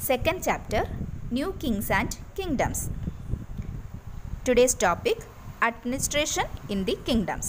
Second chapter New Kings and Kingdoms. Today's topic Administration in the Kingdoms.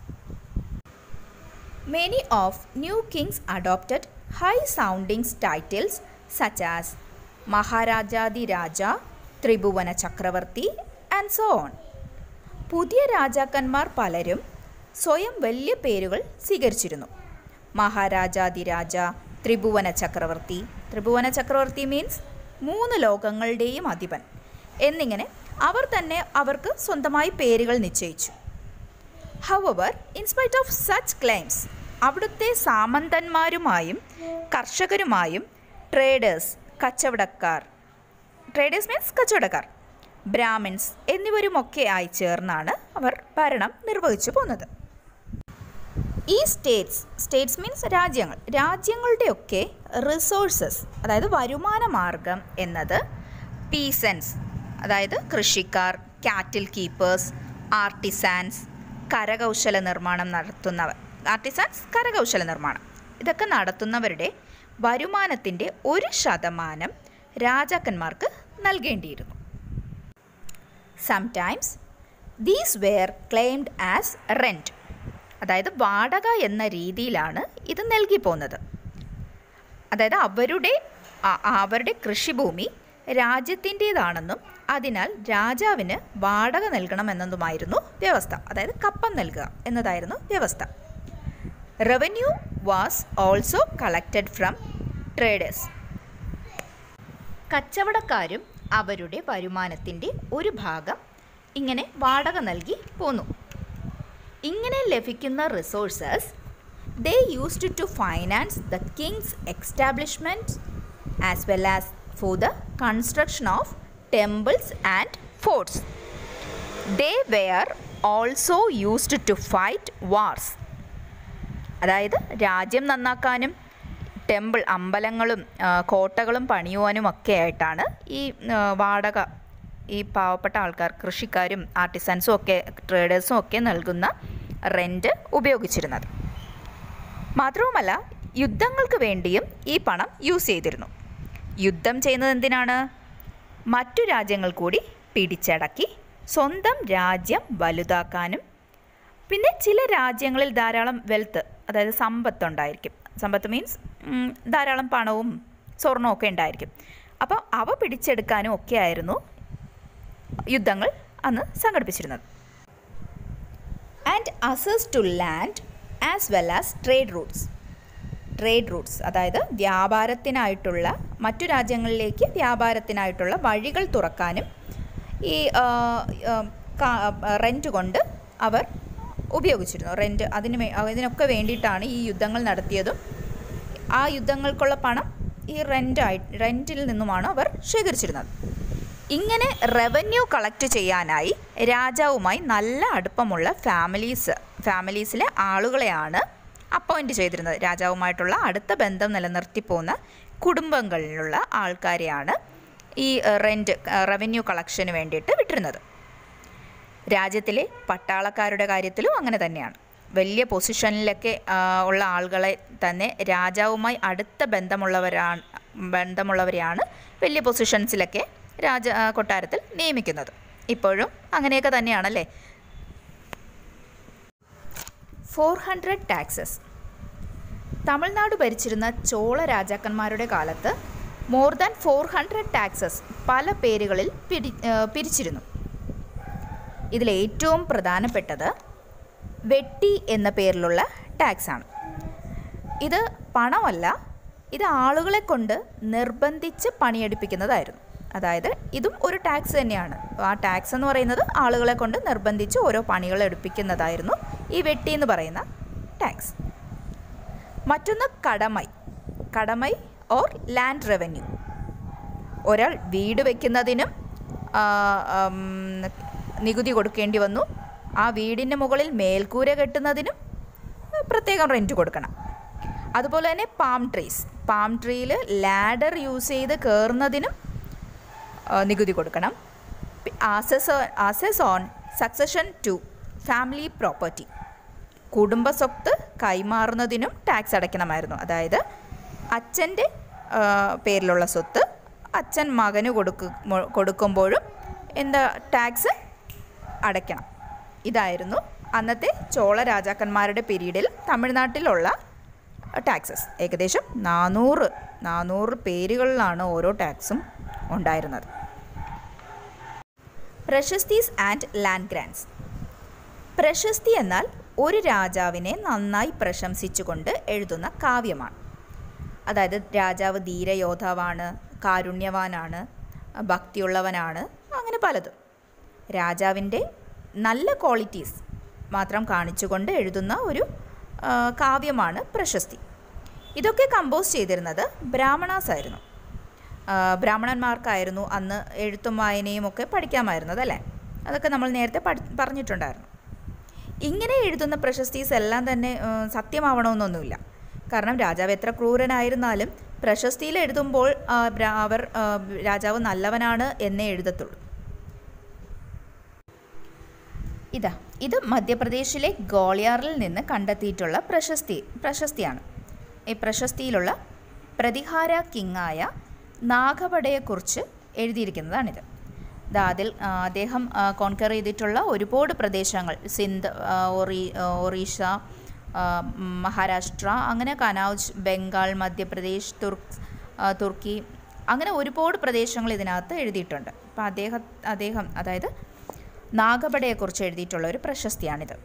Many of new kings adopted high sounding titles such as Maharajadi Raja, Tribhuvana Chakravarti, and so on. പുതിയ രാജാക്കന്മാർ പലരും സ്വയം വലിയ പേരുകൾ സ്വീകരിച്ചിരുന്നു മഹാരാജാതിരാജ ത്രിഭുവന ചക്രവർത്തി ത്രിഭുവന ചക്രവർത്തി means മൂന്ന് ലോകങ്ങളുടെയും അധിപൻ എന്നിങ്ങനെ അവർ തന്നെ അവർക്ക് സ്വന്തമായി പേരുകൾ നിശ്ചയിച്ചു however in spite of such claims അവിടുത്തെ സാമന്തന്മാരുമായും കർഷകരുമായും ട്രേഡേഴ്സ് കച്ചവടക്കാർ ട്രേഡേഴ്സ് മീൻസ് കച്ചവടക്കാർ ബ്രാഹ്മിൻസ് എന്നിവരുമൊക്കെ ആയി ചേർന്നാണ് അവർ ഭരണം നിർവഹിച്ചു പോന്നത് ഈ സ്റ്റേറ്റ്സ് സ്റ്റേറ്റ്സ് മീൻസ് രാജ്യങ്ങൾ രാജ്യങ്ങളുടെയൊക്കെ റിസോഴ്സസ് അതായത് വരുമാന മാർഗം എന്നത് പീസൻസ് അതായത് കൃഷിക്കാർ കാറ്റിൽ കീപ്പേഴ്സ് ആർട്ടിസാൻസ് കരകൗശല നിർമ്മാണം നടത്തുന്നവർ ആർട്ടിസാൻസ് കരകൗശല നിർമ്മാണം ഇതൊക്കെ നടത്തുന്നവരുടെ വരുമാനത്തിൻ്റെ ഒരു ശതമാനം രാജാക്കന്മാർക്ക് നൽകേണ്ടിയിരുന്നു sometimes these were claimed as rent അതായത് വാടക എന്ന രീതിയിലാണ് ഇത് നൽകി പോകുന്നത് അതായത് അവരുടെ അ- അവരുടെ കൃഷിഭൂമി രാജ്യത്തിൻ്റേതാണെന്നും അതിനാൽ രാജാവിന് വാടക നൽകണമെന്നതുമായിരുന്നു വ്യവസ്ഥ അതായത് കപ്പം നൽകുക എന്നതായിരുന്നു വ്യവസ്ഥ revenue was also collected from traders കച്ചവടക്കാരും അവരുടെ വരുമാനത്തിൻ്റെ ഒരു ഭാഗം ഇങ്ങനെ വാടക നൽകി പോന്നു ഇങ്ങനെ ലഭിക്കുന്ന resources they used to finance the kings establishment as well as for the construction of temples and forts they were also used to fight wars അതായത് രാജ്യം നന്നാക്കാനും ടെമ്പിൾ അമ്പലങ്ങളും ആ, കോട്ടകളും പണിയുവാനും ഒക്കെ ആയിട്ടാണ് ഈ ആ, വാടക ഈ പാവപ്പെട്ട ആൾക്കാർ കൃഷിക്കാരും ആർട്ടിസൻസും ഒക്കെ ട്രേഡേഴ്സും ഒക്കെ നൽകുന്ന റെൻറ്റ് ഉപയോഗിച്ചിരുന്നത് മാത്രവുമല്ല യുദ്ധങ്ങൾക്ക് വേണ്ടിയും ഈ പണം യൂസ് ചെയ്തിരുന്നു യുദ്ധം ചെയ്യുന്നത് എന്തിനാണ് മറ്റു രാജ്യങ്ങൾ കൂടി പിടിച്ചടക്കി സ്വന്തം രാജ്യം വലുതാക്കാനും പിന്നെ ചില രാജ്യങ്ങളിൽ ധാരാളം വെൽത്ത് അതായത് സമ്പത്ത് ഉണ്ടായിരിക്കും സമ്പത്ത് മീൻസ് ധാരാളം പണവും സ്വർണവും ഒക്കെ ഉണ്ടായിരിക്കും അപ്പോൾ അവ പിടിച്ചെടുക്കാനും ഒക്കെ ആയിരുന്നു യുദ്ധങ്ങൾ അന്ന് സംഘടിപ്പിച്ചിരുന്നത് and access to land as well as trade routes trade routes അതായത് വ്യാപാരത്തിനായിട്ടുള്ള മറ്റു രാജ്യങ്ങളിലേക്ക് വ്യാപാരത്തിനായിട്ടുള്ള വഴികൾ തുറക്കാനും ഈ റെൻറ്റ് കൊണ്ട് അവർ ഉപയോഗിച്ചിരുന്നു റെൻറ്റ് അതിന് വേ- അതിനൊക്കെ വേണ്ടിയിട്ടാണ് ഈ യുദ്ധങ്ങൾ നടത്തിയതും ആ യുദ്ധങ്ങൾക്കുള്ള പണം ഈ റെൻറ്റായി റെൻറ്റിൽ നിന്നുമാണ് അവർ ശേഖരിച്ചിരുന്നത് ഇങ്ങനെ റവന്യൂ കളക്ട് ചെയ്യാനായി രാജാവുമായി നല്ല അടുപ്പമുള്ള ഫാമിലീസ് ഫാമിലീസിലെ ആളുകളെയാണ് അപ്പോയിൻ്റ് ചെയ്തിരുന്നത് രാജാവുമായിട്ടുള്ള അടുത്ത ബന്ധം നിലനിർത്തി പോകുന്ന കുടുംബങ്ങളിലുള്ള ആൾക്കാരെയാണ് ഈ റെൻറ്റ് റവന്യൂ കളക്ഷന് വേണ്ടിയിട്ട് വിട്ടിരുന്നത് രാജ്യത്തിലെ പട്ടാളക്കാരുടെ കാര്യത്തിലും അങ്ങനെ തന്നെയാണ് വലിയ പൊസിഷനിലൊക്കെ ആ, ഉള്ള ആളുകളെ തന്നെ രാജാവുമായി അടുത്ത ബന്ധമുള്ളവരാണ് ബന്ധമുള്ളവരെയാണ് വലിയ പൊസിഷൻസിലൊക്കെ രാജ ആ, കൊട്ടാരത്തിൽ നിയമിക്കുന്നത് ഇപ്പോഴും അങ്ങനെയൊക്കെ തന്നെയാണല്ലേ ഫോർ ഹൺഡ്രഡ് ടാക്സസ് തമിഴ്നാട് ഭരിച്ചിരുന്ന ചോള രാജാക്കന്മാരുടെ കാലത്ത് more than four hundred taxes പല പേരുകളിൽ പിടി ആ, പിരിച്ചിരുന്നു ഇതിലേറ്റവും പ്രധാനപ്പെട്ടത് വെട്ടി എന്ന പേരിലുള്ള ടാക്സ് ആണ് ഇത് പണമല്ല ഇത് ആളുകളെ കൊണ്ട് നിർബന്ധിച്ച് പണിയെടുപ്പിക്കുന്നതായിരുന്നു അതായത് ഇതും ഒരു ടാക്സ് തന്നെയാണ് ആ ടാക്സ് എന്ന് പറയുന്നത് ആളുകളെ കൊണ്ട് നിർബന്ധിച്ച് ഓരോ പണികൾ എടുപ്പിക്കുന്നതായിരുന്നു ഈ വെട്ടി എന്ന് പറയുന്ന ടാക്സ് മറ്റൊന്ന് kadamai kadamai or land revenue ഒരാൾ വീട് വയ്ക്കുന്നതിനും ആ, ഉം, നികുതി കൊടുക്കേണ്ടി വന്നു ആ വീടിൻ്റെ മുകളിൽ മേൽക്കൂര കെട്ടുന്നതിനും പ്രത്യേകം റെൻറ്റ് കൊടുക്കണം അതുപോലെ തന്നെ പാം ട്രീസ് പാം ട്രീയിൽ ലാഡർ യൂസ് ചെയ്ത് കയറുന്നതിനും ആ, നികുതി കൊടുക്കണം assess assess on succession to family property കുടുംബ സ്വത്ത് കൈമാറുന്നതിനും ടാക്സ് അടയ്ക്കണമായിരുന്നു അതായത് അച്ഛൻ്റെ പേരിലുള്ള സ്വത്ത് അച്ഛൻ മകന് കൊടുക്കു കൊടുക്കുമ്പോഴും എന്താ ടാക്സ് അടയ്ക്കണം ഇതായിരുന്നു അന്നത്തെ ചോള രാജാക്കന്മാരുടെ പീരീഡിൽ തമിഴ്നാട്ടിലുള്ള ടാക്സസ് ഏകദേശം നാനൂറ് നാനൂറ് പേരുകളിലാണ് ഓരോ ടാക്സും ഉണ്ടായിരുന്നത് പ്രശസ്തീസ് ആൻഡ് ലാൻഡ് ഗ്രാൻസ് പ്രശസ്തി എന്നാൽ ഒരു രാജാവിനെ നന്നായി പ്രശംസിച്ചുകൊണ്ട് എഴുതുന്ന കാവ്യമാണ് അതായത് രാജാവ് ധീരയോദ്ധാവാണ് കാരുണ്യവാനാണ് ഭക്തിയുള്ളവനാണ് അങ്ങനെ പലതും രാജാവിൻ്റെ നല്ല ക്വാളിറ്റീസ് മാത്രം കാണിച്ചുകൊണ്ട് എഴുതുന്ന ഒരു ആ, കാവ്യമാണ് പ്രശസ്തി ഇതൊക്കെ കമ്പോസ് ചെയ്തിരുന്നത് ബ്രാഹ്മണാസ് ആയിരുന്നു ആ, ബ്രാഹ്മണന്മാർക്കായിരുന്നു അന്ന് എഴുത്തും വായനയും ഒക്കെ പഠിക്കാമായിരുന്നത് അല്ലേ അതൊക്കെ നമ്മൾ നേരത്തെ പഠി പറഞ്ഞിട്ടുണ്ടായിരുന്നു ഇങ്ങനെ എഴുതുന്ന പ്രശസ്തീസ് എല്ലാം തന്നെ ആ, സത്യമാവണമെന്നൊന്നുമില്ല കാരണം രാജാവ് എത്ര ക്രൂരനായിരുന്നാലും പ്രശസ്തിയിൽ എഴുതുമ്പോൾ ആ, ബ്രാ- അവർ ആ, രാജാവ് നല്ലവനാണ് എന്നേ എഴുതത്തുള്ളൂ ഇതാ ഇത് മധ്യപ്രദേശിലെ ഗോളിയാറിൽ നിന്ന് കണ്ടെത്തിയിട്ടുള്ള പ്രശസ്തി പ്രശസ്തിയാണ് ഈ പ്രശസ്തിയിലുള്ള പ്രതിഹാര കിങ്ങായ നാഗപടയെക്കുറിച്ച് എഴുതിയിരിക്കുന്നതാണിത് ദാ അതിൽ ആ, അദ്ദേഹം കോൺകർ ചെയ്തിട്ടുള്ള ഒരുപാട് പ്രദേശങ്ങൾ സിന്ധ് ആ, ഒറി ആ, ഒറീസ ആ, മഹാരാഷ്ട്ര അങ്ങനെ കനൗജ് ബംഗാൾ മധ്യപ്രദേശ് തുർക്ക് ആ, തുർക്കി അങ്ങനെ ഒരുപാട് പ്രദേശങ്ങൾ ഇതിനകത്ത് എഴുതിയിട്ടുണ്ട് അപ്പം അദ്ദേഹം അദ്ദേഹം അതായത് നാഗപടയെക്കുറിച്ച് എഴുതിയിട്ടുള്ള ഒരു പ്രശസ്തിയാണിത്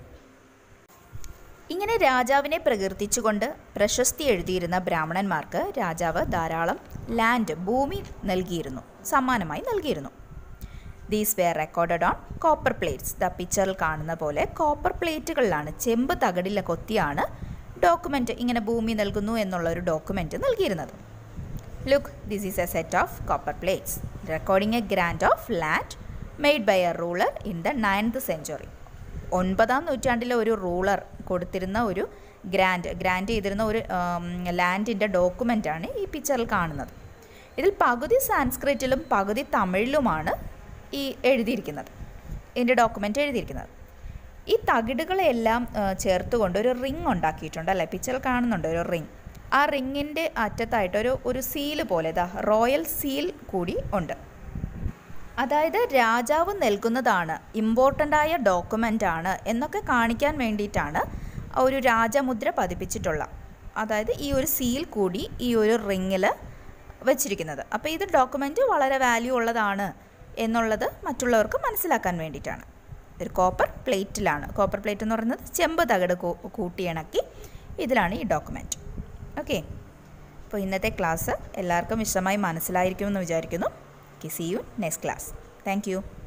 ഇങ്ങനെ രാജാവിനെ പ്രകീർത്തിച്ചുകൊണ്ട് പ്രശസ്തി എഴുതിയിരുന്ന ബ്രാഹ്മണന്മാർക്ക് രാജാവ് ധാരാളം ലാൻഡ് ഭൂമി നൽകിയിരുന്നു സമ്മാനമായി നൽകിയിരുന്നു these were recorded on copper plates the പിക്ചറിൽ കാണുന്ന പോലെ കോപ്പർ പ്ലേറ്റുകളിലാണ് ചെമ്പ് തകടില കൊത്തിയാണ് ഡോക്യുമെൻ്റ് ഇങ്ങനെ ഭൂമി നൽകുന്നു എന്നുള്ള ഒരു ഡോക്യുമെൻ്റ് നൽകിയിരുന്നത് look this is a set of copper plates recording a grant of land made by a ruler in the ninth century ഒൻപതാം നൂറ്റാണ്ടിലെ ഒരു റൂളർ കൊടുത്തിരുന്ന ഒരു ഗ്രാൻഡ് ഗ്രാൻഡ് ചെയ്തിരുന്ന ഒരു ലാൻഡിൻ്റെ ഡോക്യുമെൻ്റാണ് ഈ പിക്ചറിൽ കാണുന്നത് ഇതിൽ പകുതി സാൻസ്ക്രിറ്റിലും പകുതി തമിഴിലുമാണ് ഈ എഴുതിയിരിക്കുന്നത് ഇതിൻ്റെ ഡോക്യുമെൻ്റ് എഴുതിയിരിക്കുന്നത് ഈ തകിടുകളെല്ലാം ആ, ചേർത്തുകൊണ്ട് ഒരു റിങ് ഉണ്ടാക്കിയിട്ടുണ്ട് അല്ലേ പിക്ചറിൽ കാണുന്നുണ്ട് ഒരു റിങ് ആ റിങ്ങിൻ്റെ അറ്റത്തായിട്ട് ഒരു ഒരു സീല് പോലെ ഇതാ റോയൽ സീൽ കൂടി ഉണ്ട് അതായത് രാജാവ് നൽകുന്നതാണ് ഇമ്പോർട്ടൻ്റ് ആയ ഡോക്യുമെൻ്റ് ആണ് എന്നൊക്കെ കാണിക്കാൻ വേണ്ടിയിട്ടാണ് ഒരു രാജമുദ്ര പതിപ്പിച്ചിട്ടുള്ള അതായത് ഈ ഒരു സീൽ കൂടി ഈ ഒരു റിങ്ങിൽ വെച്ചിരിക്കുന്നത് അപ്പോൾ ഇത് ഡോക്യുമെൻ്റ് വളരെ വാല്യൂ ഉള്ളതാണ് എന്നുള്ളത് മറ്റുള്ളവർക്ക് മനസ്സിലാക്കാൻ വേണ്ടിയിട്ടാണ് ഒരു കോപ്പർ പ്ലേറ്റിലാണ് കോപ്പർ പ്ലേറ്റ് എന്ന് പറയുന്നത് ചെമ്പ് തകിട് കൂ- കൂട്ടിയിണക്കി ഇതിലാണ് ഈ ഡോക്യുമെൻറ്റ് ഓക്കെ അപ്പോൾ ഇന്നത്തെ ക്ലാസ് എല്ലാവർക്കും വിശദമായി മനസ്സിലായിരിക്കുമെന്ന് വിചാരിക്കുന്നു see you next class thank U